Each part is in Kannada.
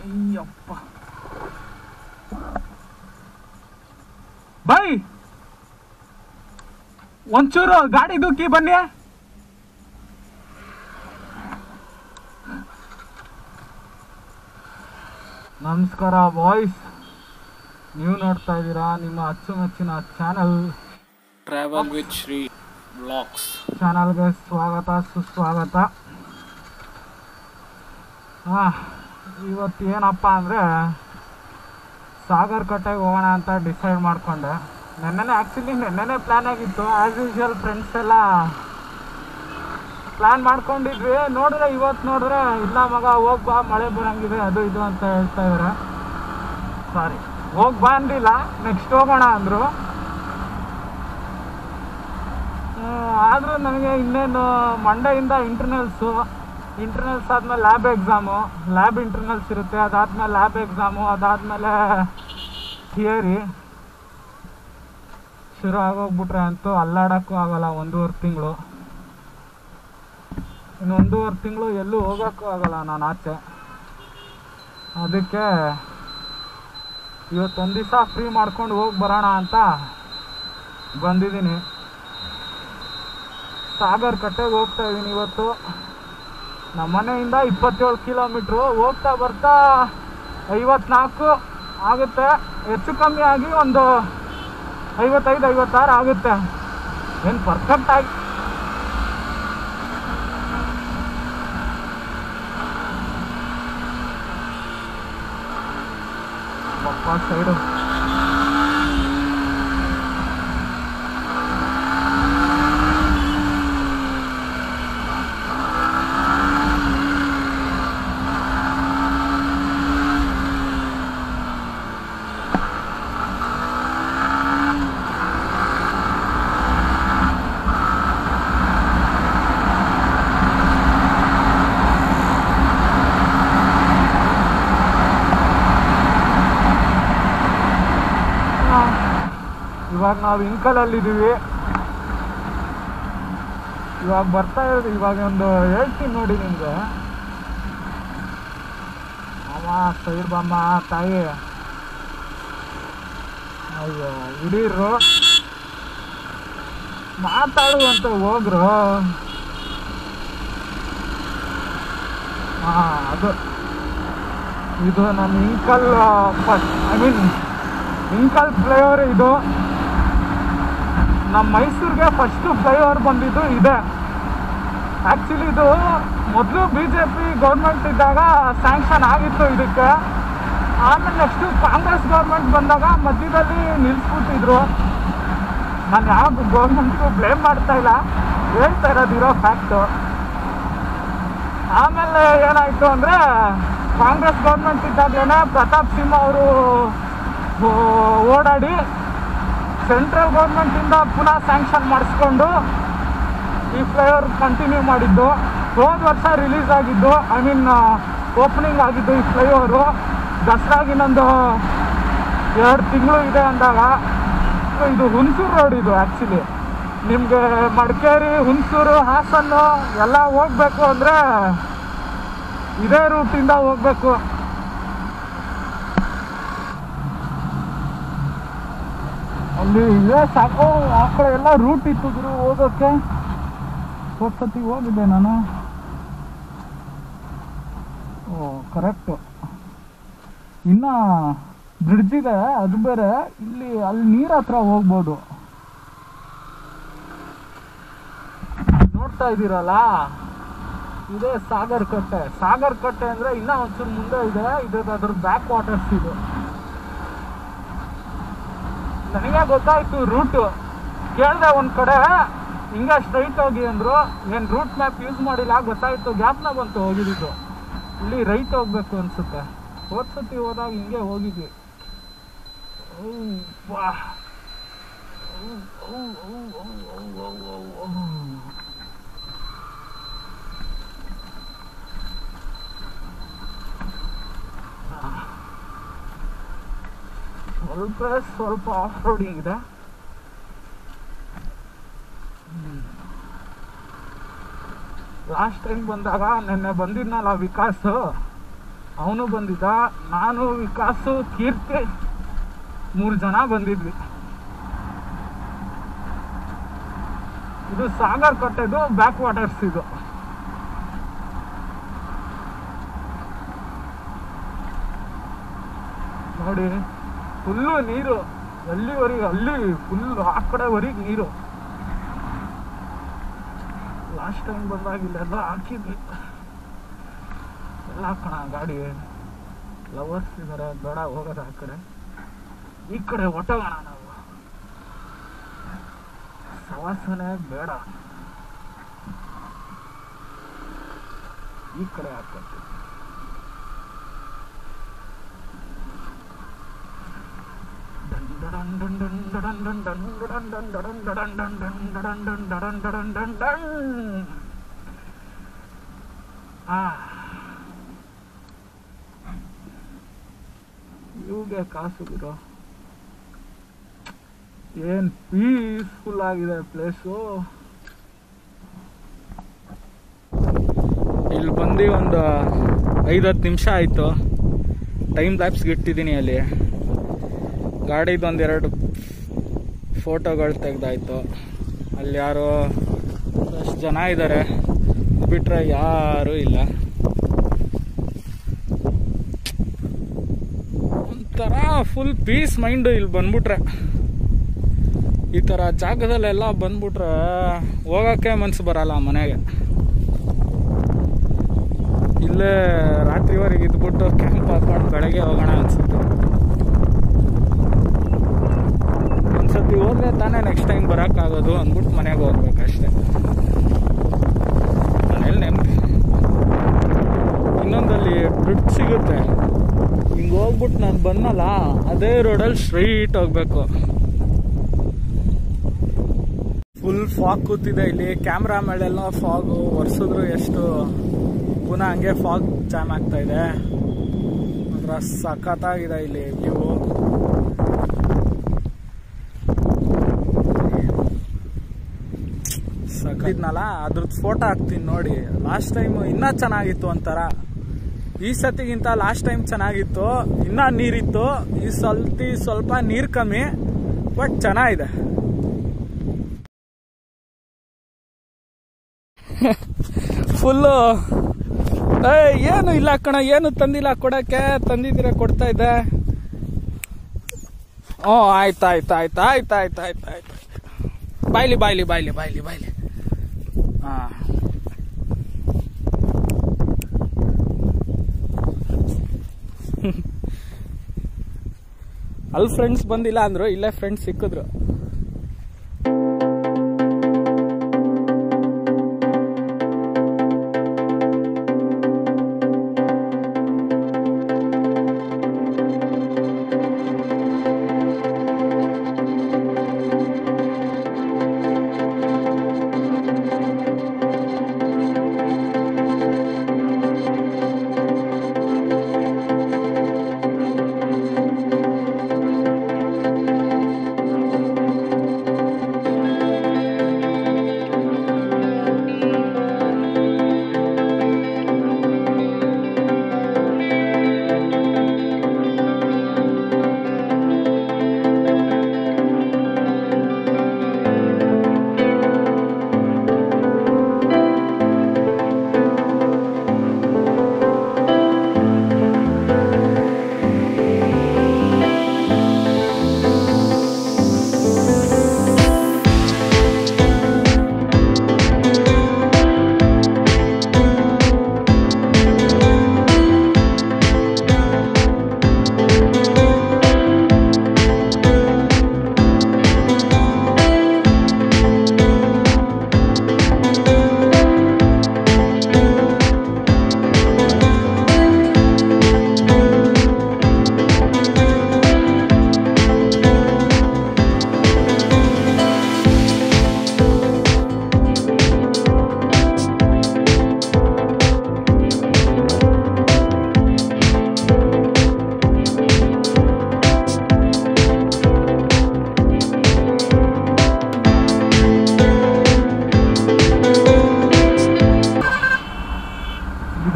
ಅಯ್ಯಪ್ಪ ಬೈ ಒಂಚೂರು ಗಾಡಿ ದುಕ್ಕಿ ಬನ್ನಿ ನಮಸ್ಕಾರ ಬಾಯ್ಸ್ ನೀವು ನೋಡ್ತಾ ಇದ್ದೀರಾ ನಿಮ್ಮ ಅಚ್ಚುಮೆಚ್ಚಿನ channel travel with Shri blogs ಚಾನಲ್ಗೆ ಸ್ವಾಗತ ಸುಸ್ವಾಗತ ಹಾಂ ಇವತ್ತು ಏನಪ್ಪ ಅಂದರೆ ಸಾಗರ್ ಕಟ್ಟೆಗೆ ಹೋಗೋಣ ಅಂತ ಡಿಸೈಡ್ ಮಾಡಿಕೊಂಡೆ ನೆನ್ನೆನೇ ಆ್ಯಕ್ಚುಲಿ ನೆನ್ನೆನೇ ಪ್ಲ್ಯಾನ್ ಆಗಿತ್ತು ಆ್ಯಸ್ ಯೂಶ್ವಲ್ ಫ್ರೆಂಡ್ಸ್ ಎಲ್ಲ ಪ್ಲ್ಯಾನ್ ಮಾಡ್ಕೊಂಡಿದ್ವಿ ನೋಡಿದ್ರೆ ಇವತ್ತು ನೋಡಿದ್ರೆ ಇಲ್ಲ ಮಗ ಹೋಗಿ ಬಾ ಮಳೆ ಬರಂಗಿದೆ ಅದು ಇದು ಅಂತ ಹೇಳ್ತಾ ಇದ್ದಾರೆ ಸಾರಿ ಹೋಗಿ ಬಾ ಅಂದಿಲ್ಲ ನೆಕ್ಸ್ಟ್ ಹೋಗೋಣ ಅಂದರು ಆದರೂ ನನಗೆ ಇನ್ನೇನು ಮಂಡೆಯಿಂದ ಇಂಟರ್ನಲ್ಸು ಇಂಟರ್ನಲ್ಸ್ ಆದಮೇಲೆ ಲ್ಯಾಬ್ ಎಕ್ಸಾಮು ಲ್ಯಾಬ್ ಇಂಟರ್ನಲ್ಸ್ ಇರುತ್ತೆ ಅದಾದಮೇಲೆ ಲ್ಯಾಬ್ ಎಕ್ಸಾಮು ಅದಾದಮೇಲೆ ಥಿಯರಿ ಶುರು ಆಗೋಗ್ಬಿಟ್ರೆ ಅಂತೂ ಅಲ್ಲಾಡೋಕ್ಕೂ ಆಗಲ್ಲ ಒಂದೂವರೆ ತಿಂಗಳು ಇನ್ನು ಒಂದೂವರೆ ತಿಂಗಳು ಎಲ್ಲೂ ಹೋಗೋಕ್ಕೂ ಆಗಲ್ಲ ನಾನು ಆಚೆ ಅದಕ್ಕೆ ಇವತ್ತೊಂದು ದಿವಸ ಫ್ರೀ ಮಾಡ್ಕೊಂಡು ಹೋಗಿ ಬರೋಣ ಅಂತ ಬಂದಿದ್ದೀನಿ ಸಾಗರ್ ಕಟ್ಟೆಗೆ ಹೋಗ್ತಾ ಇದ್ದೀನಿ ಇವತ್ತು ನಮ್ಮ ಮನೆಯಿಂದ ಇಪ್ಪತ್ತೇಳು ಕಿಲೋಮೀಟ್ರು ಹೋಗ್ತಾ ಬರ್ತಾ ಐವತ್ನಾಲ್ಕು ಆಗುತ್ತೆ ಹೆಚ್ಚು ಕಮ್ಮಿ ಆಗಿ ಒಂದು ಐವತ್ತೈದು ಐವತ್ತಾರು ಆಗುತ್ತೆ ಏನು ಪರ್ಫೆಕ್ಟ್ ಆಗಿ ಪಪ್ಪ ಸೈಡು ಇವಾಗ ನಾವು ಇನ್ಕಲಲ್ಲಿದ್ದೀವಿ ಇವಾಗ ಬರ್ತಾ ಇರೋದು ಇವಾಗ ಒಂದು ಹೇಳ್ತೀನಿ ನೋಡಿ ನಿಮಗೆ ಅಮ್ಮ ಸೈಡ್ ಬಮ್ಮ ತಾಯಿ ಅಯ್ಯೋ ಹಿಡೀರು ಮಾತಾಡುವಂತ ಹೋಗ್ರು ಹಾ ಅದು ಇದು ನನ್ನ Hinkal first I mean Hinkal flyover ಇದು ನಮ್ಮ ಮೈಸೂರಿಗೆ ಫಸ್ಟು ಫ್ಲೈಓವರ್ ಬಂದಿದ್ದು ಇದೆ ಆ್ಯಕ್ಚುಲಿ ಇದು ಮೊದಲು ಬಿ ಜೆ ಪಿ ಗೌರ್ಮೆಂಟ್ ಇದ್ದಾಗ ಸ್ಯಾಂಕ್ಷನ್ ಆಗಿತ್ತು ಇದಕ್ಕೆ ಆಮೇಲೆ ನೆಕ್ಸ್ಟು ಕಾಂಗ್ರೆಸ್ ಗೌರ್ಮೆಂಟ್ ಬಂದಾಗ ಮಧ್ಯದಲ್ಲಿ ನಿಲ್ಲಿಸ್ಬಿಟ್ಟಿದ್ರು ನಾನು ಯಾವ ಗೌರ್ಮೆಂಟ್ಗೂ ಬ್ಲೇಮ್ ಮಾಡ್ತಾ ಇಲ್ಲ ಹೇಳ್ತಾ ಇರೋದಿರೋ ಫ್ಯಾಕ್ಟು ಆಮೇಲೆ ಏನಾಯಿತು ಅಂದರೆ ಕಾಂಗ್ರೆಸ್ ಗೌರ್ಮೆಂಟ್ ಇದ್ದಾಗಲೇ ಪ್ರತಾಪ್ ಸಿಂಹ ಅವರು ಓಡಾಡಿ ಸೆಂಟ್ರಲ್ ಗೌರ್ಮೆಂಟಿಂದ ಪುನಃ ಸ್ಯಾಂಕ್ಷನ್ ಮಾಡಿಸ್ಕೊಂಡು ಈ ಫ್ಲೈಓವರ್ ಕಂಟಿನ್ಯೂ ಮಾಡಿದ್ದು ಹೋದ ವರ್ಷ ರಿಲೀಸ್ ಆಗಿದ್ದು ಐ ಮೀನ್ ಓಪನಿಂಗ್ ಆಗಿದ್ದು ಈ ಫ್ಲೈಓವರು ದಸರಾಗಿನೊಂದು ಎರಡು ತಿಂಗಳು ಇದೆ ಅಂದಾಗ ಇದು ಹುಣಸೂರು ರೋಡ್ ಇದು ಆ್ಯಕ್ಚುಲಿ ನಿಮಗೆ ಮಡಿಕೇರಿ ಹುಣಸೂರು ಹಾಸನ್ನು ಎಲ್ಲ ಹೋಗ್ಬೇಕು ಅಂದರೆ ಇದೇ ರೂಟಿಂದ ಹೋಗ್ಬೇಕು ಅಲ್ಲಿ ಇದೇ ಸಾಕು ಆ ಕಡೆ ಎಲ್ಲ ರೂಟ್ ಇತ್ತು ಗುರು ಹೋಗೋಕ್ಕೆ ಹೋದ್ ಸತಿ ಹೋಗಿದ್ದೆ ನಾನು ಓ ಕರೆಕ್ಟು ಇನ್ನ ಬ್ರಿಡ್ಜ್ ಇದೆ ಅದು ಬೇರೆ ಇಲ್ಲಿ ಅಲ್ಲಿ ನೀರ್ ಹತ್ರ ಹೋಗ್ಬೋದು ನೋಡ್ತಾ ಇದ್ದೀರಲ್ಲ ಇದೇ ಸಾಗರ್ ಕಟ್ಟೆ ಸಾಗರ್ ಕಟ್ಟೆ ಅಂದ್ರೆ ಇನ್ನ ಒಂಚೂರು ಮುಂದೆ ಇದೆ ಇದು ಅದ್ರ ಬ್ಯಾಕ್ ವಾಟರ್ಸ್ ಇದು ನನಗೆ ಗೊತ್ತಾಯ್ತು ರೂಟು ಕೇಳಿದೆ ಒಂದು ಕಡೆ ಹಿಂಗೆ ಸ್ಟ್ರೈಟ್ ಹೋಗಿ ಅಂದರು ಏನು ರೂಟ್ ಮ್ಯಾಪ್ ಯೂಸ್ ಮಾಡಿಲ್ಲ ಗೊತ್ತಾಯ್ತು ಗ್ಯಾಪ್ನ ಬಂತು ಹೋಗಿದ್ದು ಇಲ್ಲಿ ರೈಟ್ ಹೋಗ್ಬೇಕು ಅನ್ಸುತ್ತೆ ಹೋದ ಸತಿ ಹೋದಾಗ ಹಿಂಗೆ ಹೋಗಿದ್ವಿ ಔ, ವಾ. ಔ, ಔ, ಔ, ಔ, ಔ, ಔ, ಔ, ಔ. ಸ್ವಲ್ಪ ಸ್ವಲ್ಪ ಆಫ್ ರೋಡಿಂಗ್ ಇದೆ ಲಾಸ್ಟ್ ಟೈಮ್ ಬಂದಾಗ ನೆನ್ನೆ ಬಂದಿದ್ನಲ್ಲ ವಿಕಾಸ್ ಅವನು ಬಂದಿದ್ದ ನಾನು ವಿಕಾಸು ಕೀರ್ತಿ ಮೂರು ಜನ ಬಂದಿದ್ವಿ ಇದು ಸಾಗರ್ ಕಟ್ಟೆದು ಬ್ಯಾಕ್ ವಾಟರ್ಸ್ ಇದು ನೋಡಿ ಫುಲ್ಲು ನೀರು ಎಲ್ಲಿವರೆಗೆ ಅಲ್ಲಿ ಫುಲ್ ಆ ಕಡೆವರೆಗೆ ನೀರು ಲಾಸ್ಟ್ ಟೈಮ್ ಬಂದಾಗ ಇಲ್ಲೆಲ್ಲ ಹಾಕಿದ್ವಿ ಎಲ್ಲ ಕಣ ಗಾಡಿ ಲವರ್ಸ್ ಇದಾರೆ ಬೇಡ ಹೋಗೋದು ಆ ಕಡೆ ಈ ಕಡೆ ಹೊಟ್ಟೋಗೋಣ ನಾವು ಸವಾಸನೆ ಬೇಡ ಈ ಕಡೆ ಹಾಕ್ಬೇಕು ಇವ್ಗೆ ಕಾಸು ಗುರು ಏನ್ ಪೀಸ್ಫುಲ್ ಆಗಿದೆ ಪ್ಲೇಸು ಇಲ್ಲಿ ಬಂದು ಒಂದು ಐದು ಹತ್ತು ನಿಮಿಷ ಆಯಿತು ಟೈಮ್ ಲ್ಯಾಪ್ಸ್ಗೆ ಇಟ್ಟಿದ್ದೀನಿ ಅಲ್ಲಿ ಗಾಡಿದು ಒಂದೆರಡು ಫೋಟೋಗಳು ತೆಗ್ದಾಯ್ತು ಅಲ್ಲಿ ಯಾರೋ ಅಷ್ಟು ಜನ ಇದ್ದಾರೆ ಬಿಟ್ರೆ ಯಾರೂ ಇಲ್ಲ ಒಂಥರ ಫುಲ್ ಪೀಸ್ ಮೈಂಡು ಇಲ್ಲಿ ಬಂದ್ಬಿಟ್ರೆ ಈ ಥರ ಜಾಗದಲ್ಲೆಲ್ಲ ಬಂದ್ಬಿಟ್ರೆ ಹೋಗೋಕ್ಕೆ ಮನ್ಸು ಬರಲ್ಲ ಮನೆಗೆ ಇಲ್ಲೇ ರಾತ್ರಿವರೆಗೆ ಇದ್ಬಿಟ್ಟು ಕ್ಯಾಂಪ್ ಹಾಕೊಂಡು ಬೆಳಗ್ಗೆ ಹೋಗೋಣ ಅನ್ಸುತ್ತೆ ಒಂದ್ಸತಿ ಹೋದ್ರೆ ತಾನೇ ನೆಕ್ಸ್ಟ್ ಟೈಮ್ ಬರೋಕ್ಕಾಗೋದು ಅಂದ್ಬಿಟ್ಟು ಮನೆಗೆ ಹೋಗ್ಬೇಕಷ್ಟೆ ಮನೇಲಿ ನೆಮ್ಮದಿ ಇನ್ನೊಂದಲ್ಲಿ ಟ್ರಿಪ್ ಸಿಗುತ್ತೆ ಹಿಂಗೆ ಹೋಗ್ಬಿಟ್ಟು ನಾನು ಬಂದಲ್ಲ ಅದೇ ರೋಡಲ್ಲಿ ಸ್ಟ್ರೈಟ್ ಹೋಗ್ಬೇಕು ಫುಲ್ ಫಾಗ್ ಕೂತಿದೆ ಇಲ್ಲಿ ಕ್ಯಾಮ್ರಾ ಮೇಲೆಲ್ಲ ಫಾಗು ಒರೆಸಿದ್ರು ಎಷ್ಟು ಪುನಃ ಹಂಗೆ ಫಾಗ್ ಜಾಮ್ ಆಗ್ತಾ ಇದೆ ಮಾತ್ರ ಸಖತ್ತಾಗಿದೆ ಇಲ್ಲಿ ವ್ಯೂ ಸಖಿದ್ನಲ್ಲ ಅದ್ರದ್ದು ಫೋಟೋ ಹಾಕ್ತೀನಿ ನೋಡಿ ಲಾಸ್ಟ್ ಟೈಮ್ ಇನ್ನೂ ಚೆನ್ನಾಗಿತ್ತು ಒಂಥರ ಈ ಸತಿಗಿಂತ ಲಾಸ್ಟ್ ಟೈಮ್ ಚೆನ್ನಾಗಿತ್ತು ಇನ್ನೂ ನೀರಿತ್ತು ಈ ಸ್ವಲ್ಪ ಸ್ವಲ್ಪ ನೀರು ಕಮ್ಮಿ ಬಟ್ ಚೆನ್ನಾಗಿದೆ ಫುಲ್ಲು ಏ ಏನು ಇಲ್ಲ ಕಣ ಏನು ತಂದಿಲ್ಲ ಕೊಡಕ್ಕೆ ತಂದಿದ್ದೀರ ಕೊಡ್ತಾ ಇದ್ದೆ ಹ್ಞೂ ಆಯ್ತು ಆಯ್ತು ಆಯ್ತು ಆಯ್ತು ಆಯ್ತು ಆಯ್ತು ಆಯ್ತು ಬಾಯ್ಲಿ ಬಾಯ್ಲಿ ಬಾಯ್ಲಿ ಬಾಯ್ಲಿ ಬಾಯ್ಲಿ ಹಾಂ ಅಲ್ಲಿ ಫ್ರೆಂಡ್ಸ್ ಬಂದಿಲ್ಲ ಅಂದ್ರು ಇಲ್ಲೇ ಫ್ರೆಂಡ್ಸ್ ಸಿಕ್ಕಿದ್ರು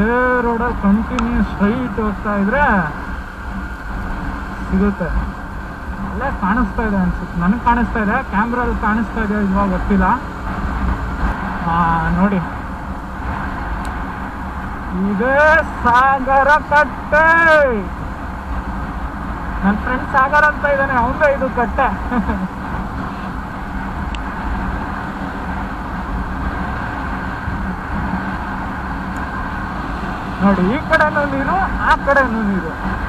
ಇದೇ ರೋಡಲ್ಲಿ ಕಂಟಿನ್ಯೂ ಸ್ಟ್ರೈಟ್ ಹೋಗ್ತಾ ಇದ್ರೆ ಸಿಗುತ್ತೆ ಅಲ್ಲೇ ಕಾಣಿಸ್ತಾ ಇದೆ ಅನ್ಸುತ್ತೆ ನನಗೆ ಕಾಣಿಸ್ತಾ ಇದೆ ಕ್ಯಾಮ್ರಲ್ಲಿ ಕಾಣಿಸ್ತಾ ಇದೆ ಇಲ್ವಾ ಗೊತ್ತಿಲ್ಲ ಹಾ ನೋಡಿ ಇದೇ ಸಾಗರ ಕಟ್ಟೆ ನನ್ನ ಫ್ರೆಂಡ್ ಸಾಗರ್ ಅಂತ ಇದ್ದಾನೆ ಅವಂದೇ ಇದು ಕಟ್ಟೆ ನೋಡಿ ಈ ಕಡೆನೂ ನೀರು ಆ ಕಡೆನೂ ನೀರು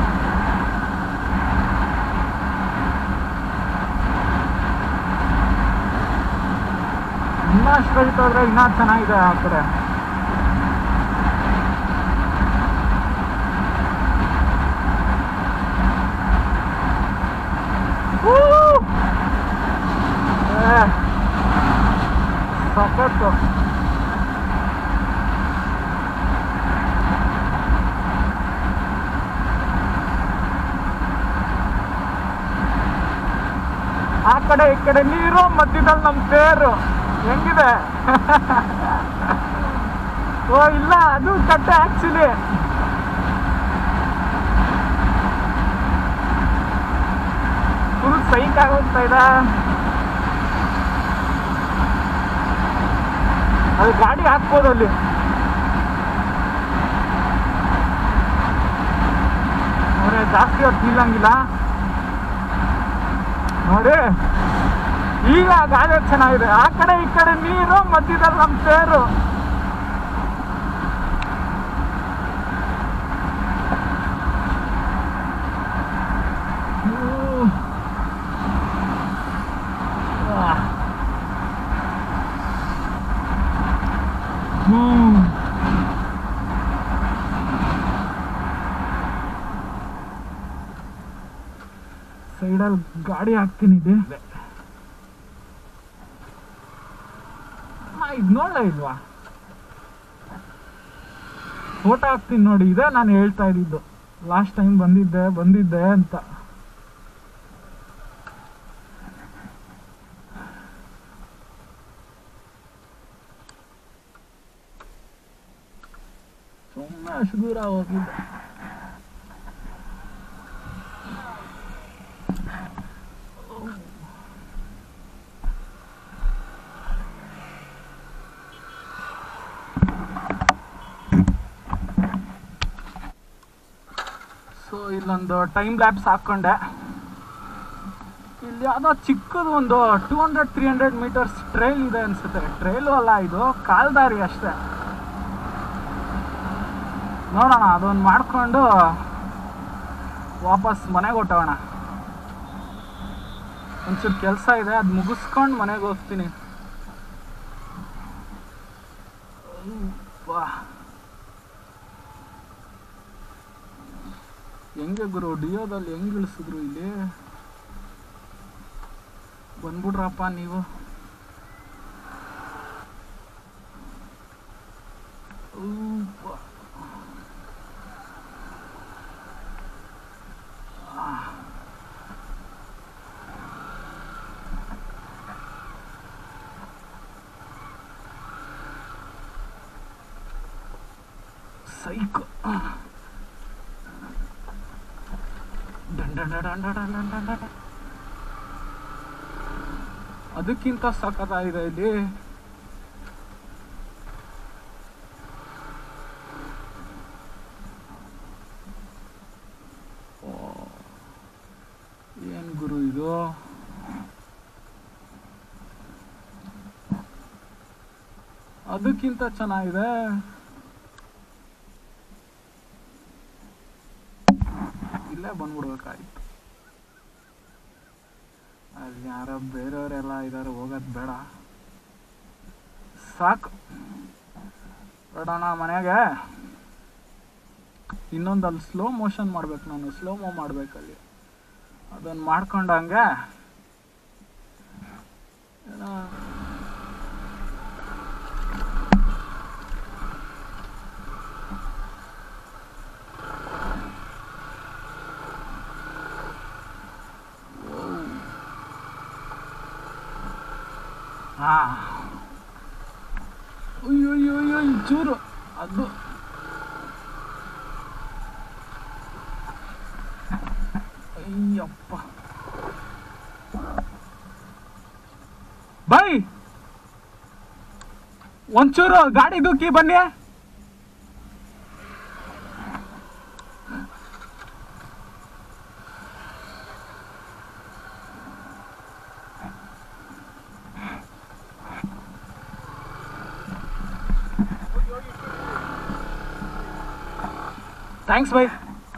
ಇನ್ನ ಸ್ಟ್ರೈಟ್ ಹೋದ್ರೆ ಇನ್ನ ಚೆನ್ನಾಗಿದೆ ಆ ಕಡೆ Woo! ಏ, ಸಖತ್ತು ಆ ಕಡೆ ಈ ಕಡೆ ನೀರು ಮಧ್ಯದಲ್ಲಿ ನಮ್ ತೇರು ಹೆಂಗಿದೆ ಓ ಇಲ್ಲ ಅದು ಕಟ್ಟೆ ಆಕ್ಚುಲಿ ಫುಲ್ ಸೈಕ್ ಆಗೋಗ್ತಾ ಇದೆ ಅದು ಗಾಡಿ ಹಾಕ್ಬೋದು ಅಲ್ಲಿ ಅವ್ರೆ ಜಾಸ್ತಿ ಹೊತ್ತು ನಿಲ್ಲಂಗಿಲ್ಲ ನೋಡಿ ಈಗ ಗಾಳಿ ಚೆನ್ನಾಗಿದೆ ಆ ಕಡೆ ಈ ಕಡೆ ನೀರು ಮಧ್ಯದಲ್ಲಿ ನಮ್ಮ ತೇರು ಹ್ಮ್. ಆ. ಹ್ಮ್. ಸೈಡಲ್ಲಿ ಗಾಡಿ ಹಾಕ್ತೀನಿ ಇದೆ ಇದು ನೋಡ್ಲ ಇಲ್ವಾ ಫೋಟೋ ಹಾಕ್ತೀನಿ ನೋಡಿ ಇದೆ ನಾನು ಹೇಳ್ತಾ ಇದ್ದಿದ್ದು ಲಾಸ್ಟ್ ಟೈಮ್ ಬಂದಿದ್ದೆ ಬಂದಿದ್ದೆ ಅಂತ ಸುಮ್ಮನೆ ಅಷ್ಟು ದೂರ ಹೋಗಿದ್ದೆ ಸೊ ಇಲ್ಲೊಂದು ಟೈಮ್ ಲ್ಯಾಬ್ಸ್ ಹಾಕ್ಕೊಂಡೆ ಇಲ್ಲಿ ಯಾವುದೋ ಚಿಕ್ಕದು ಒಂದು two hundred three hundred meters trail ಇದೆ ಅನ್ಸುತ್ತೆ ಟ್ರೈಲು ಅಲ್ಲ ಇದು ಕಾಲ್ದಾರಿ ಅಷ್ಟೇ ನೋಡೋಣ ಅದೊಂದು ಮಾಡಿಕೊಂಡು ವಾಪಸ್ ಮನೆಗೆ ಹೊಟ್ಟೋಣ ಒಂಚೂರು ಕೆಲಸ ಇದೆ ಅದು ಮುಗಿಸ್ಕೊಂಡು ಮನೆಗೆ ಹೋಗ್ತೀನಿ ವಾ ಹೆಂಗೆ ಗುರು ಡಿಯೋದಲ್ಲಿ ಹೆಂಗ್ ಇಳಿಸಿದ್ರು ಇಲ್ಲಿ ಬಂದ್ಬಿಡ್ರಪ್ಪ ನೀವು ಊಪ್ಪ. ಆ. ಸೈಕೋ ಡನ್ ಡನ್ ಡನ್ ಡನ್ ಡನ್ ಡನ್ ಡನ್ ಡನ್. ಅದಕ್ಕಿಂತ ಸಖತ್ತಾಗಿದೆ ಇಲ್ಲಿ ಓ, ಏನ್ ಗುರು ಇದು ಅದಕ್ಕಿಂತ ಚೆನ್ನಾಗಿದೆ ಇಲ್ಲೇ ಬಂದ್ಬಿಡ್ಬೇಕಾಯ್ತು ಅಲ್ಲಿ ಯಾರೋ ಬೇರೆಯವರೆಲ್ಲ ಇದಾರೆ ಹೋಗೋದು ಬೇಡ ಸಾಕು ಹೊರಡೋಣ ಮನೆಗೆ ಇನ್ನೊಂದು ಅಲ್ಲಿ ಸ್ಲೋ ಮೋಷನ್ ಮಾಡ್ಬೇಕು ನಾನು ಸ್ಲೋ ಮೋ ಮಾಡ್ಬೇಕಲ್ಲಿ ಅದನ್ನು ಮಾಡ್ಕೊಂಡಂಗೆ ಏನೋ ಹಾ ಅಯ್ಯೋ ಅಯ್ಯೋ ಅಯ್ಯೋ ಈ ಚೂರು ಅದು ಯಪ್ಪ ಬೈ ಒಂಚೂರು ಗಾಡಿ ದುಃಖಿ ಬನ್ನಿ ಥ್ಯಾಂಕ್ಸ್ ಬೈ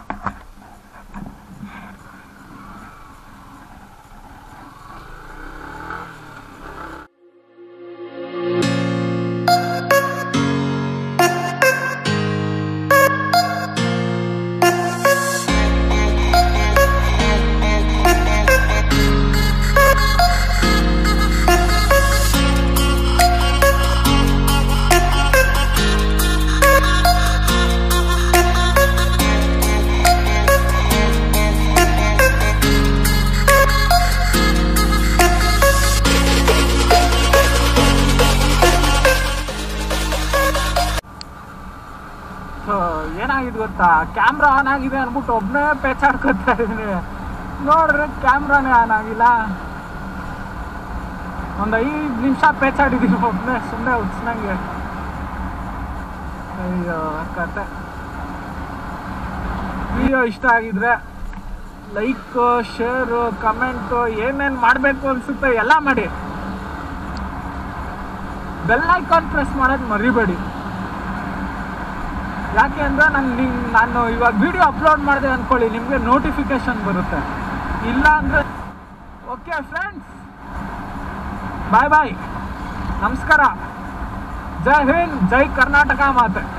ಸೊ ಏನಾಗಿದೆ ಗೊತ್ತಾ ಕ್ಯಾಮ್ರಾ ಆನ್ ಆಗಿದೆ ಅಂದ್ಬಿಟ್ಟು ಒಬ್ಬನೇ ಪೇಚಾಡ್ಕೊತಾ ಇದ್ದೀನಿ ನೋಡ್ರಿ ಕ್ಯಾಮ್ರಾನೇ ಆನ್ ಆಗಿಲ್ಲ ಒಂದು ಐದು ನಿಮಿಷ ಪೇಚಾಡಿದ್ದೀನಿ ಒಬ್ಬನೇ ಸುಮ್ಮನೆ ಉತ್ಸ್ನಂಗೆ ಅಯ್ಯೋ ಕತೆ ವಿಡಿಯೋ ಇಷ್ಟ ಆಗಿದ್ರೆ ಲೈಕ್ ಶೇರು ಕಮೆಂಟು ಏನೇನು ಮಾಡಬೇಕು ಅನ್ಸುತ್ತೆ ಎಲ್ಲ ಮಾಡಿ ಬೆಲ್ ಐಕಾನ್ ಪ್ರೆಸ್ ಮಾಡೋದು ಮರಿಬೇಡಿ ಯಾಕೆ ಅಂದರೆ ನಂಗೆ ನಾನು ಇವಾಗ ವಿಡಿಯೋ ಅಪ್ಲೋಡ್ ಮಾಡಿದೆ ಅಂದ್ಕೊಳ್ಳಿ ನಿಮಗೆ ನೋಟಿಫಿಕೇಶನ್ ಬರುತ್ತೆ ಇಲ್ಲ ಅಂದರೆ ಓಕೆ ಫ್ರೆಂಡ್ಸ್ ಬಾಯ್ ಬಾಯ್ ನಮಸ್ಕಾರ ಜೈ ಹಿಂದ್ ಜೈ ಕರ್ನಾಟಕ ಮಾತೆ